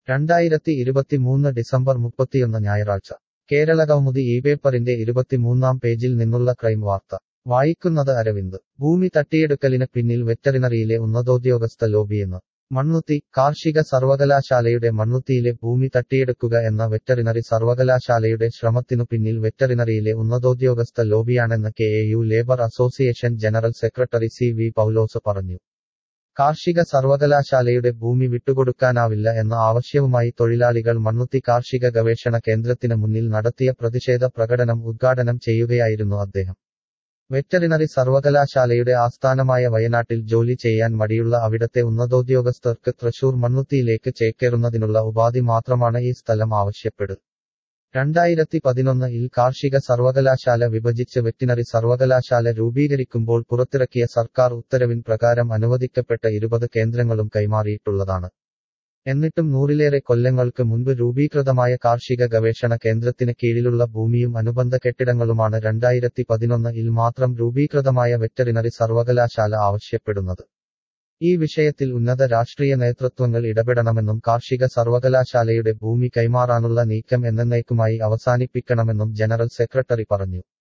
രണ്ടായിരത്തി ഇരുപത്തിമൂന്ന് ഡിസംബർ മുപ്പത്തിയൊന്ന് ഞായറാഴ്ച കേരള കൗമുദി ഈ പേപ്പറിന്റെ ഇരുപത്തിമൂന്നാം പേജിൽ നിന്നുള്ള ക്രൈം വാർത്ത വായിക്കുന്നത് അരവിന്ദ് ഭൂമി തട്ടിയെടുക്കലിന് പിന്നിൽ വെറ്ററിനറിയിലെ ഉന്നതോദ്യോഗസ്ഥ ലോബിയെന്ന് മണ്ണുത്തി കാർഷിക സർവകലാശാലയുടെ മണ്ണുത്തിയിലെ ഭൂമി തട്ടിയെടുക്കുക എന്ന വെറ്ററിനറി സർവകലാശാലയുടെ ശ്രമത്തിനു പിന്നിൽ വെറ്ററിനറിയിലെ ഉന്നതോദ്യോഗസ്ഥ ലോബിയാണെന്ന് K A U labour association general secretary C V Paulose പറഞ്ഞു കാർഷിക സർവകലാശാലയുടെ ഭൂമി വിട്ടുകൊടുക്കാനാവില്ല എന്ന ആവശ്യവുമായി തൊഴിലാളികൾ മണ്ണുത്തി കാർഷിക ഗവേഷണ കേന്ദ്രത്തിന് മുന്നിൽ നടത്തിയ പ്രതിഷേധ പ്രകടനം ഉദ്ഘാടനം ചെയ്യുകയായിരുന്നു അദ്ദേഹം വെറ്ററിനറി സർവകലാശാലയുടെ ആസ്ഥാനമായ വയനാട്ടിൽ ജോലി ചെയ്യാൻ മടിയുള്ള അവിടത്തെ ഉന്നതോദ്യോഗസ്ഥർക്ക് തൃശൂർ മണ്ണുത്തിയിലേക്ക് ചേക്കേറുന്നതിനുള്ള ഉപാധി മാത്രമാണ് ഈ സ്ഥലം ആവശ്യപ്പെടുന്നത് രണ്ടായിരത്തി പതിനൊന്നിൽ കാർഷിക സർവകലാശാല വിഭജിച്ച് വെറ്റിനറി സർവകലാശാല രൂപീകരിക്കുമ്പോൾ പുറത്തിറക്കിയ സർക്കാർ ഉത്തരവിൻ പ്രകാരം അനുവദിക്കപ്പെട്ട ഇരുപത് കേന്ദ്രങ്ങളും കൈമാറിയിട്ടുള്ളതാണ് എന്നിട്ടും നൂറിലേറെ കൊല്ലങ്ങൾക്ക് മുൻപ് രൂപീകൃതമായ കാർഷിക ഗവേഷണ കേന്ദ്രത്തിന് കീഴിലുള്ള ഭൂമിയും അനുബന്ധ കെട്ടിടങ്ങളുമാണ് രണ്ടായിരത്തി പതിനൊന്നിൽ മാത്രം രൂപീകൃതമായ വെറ്ററിനറി സർവകലാശാല ആവശ്യപ്പെടുന്നത് ഈ വിഷയത്തിൽ ഉന്നത രാഷ്ട്രീയ നേതൃത്വങ്ങൾ ഇടപെടണമെന്നും കാർഷിക സർവകലാശാലയുടെ ഭൂമി കൈമാറാനുള്ള നീക്കം എന്നേക്കുമായി അവസാനിപ്പിക്കണമെന്നും ജനറൽ സെക്രട്ടറി പറഞ്ഞു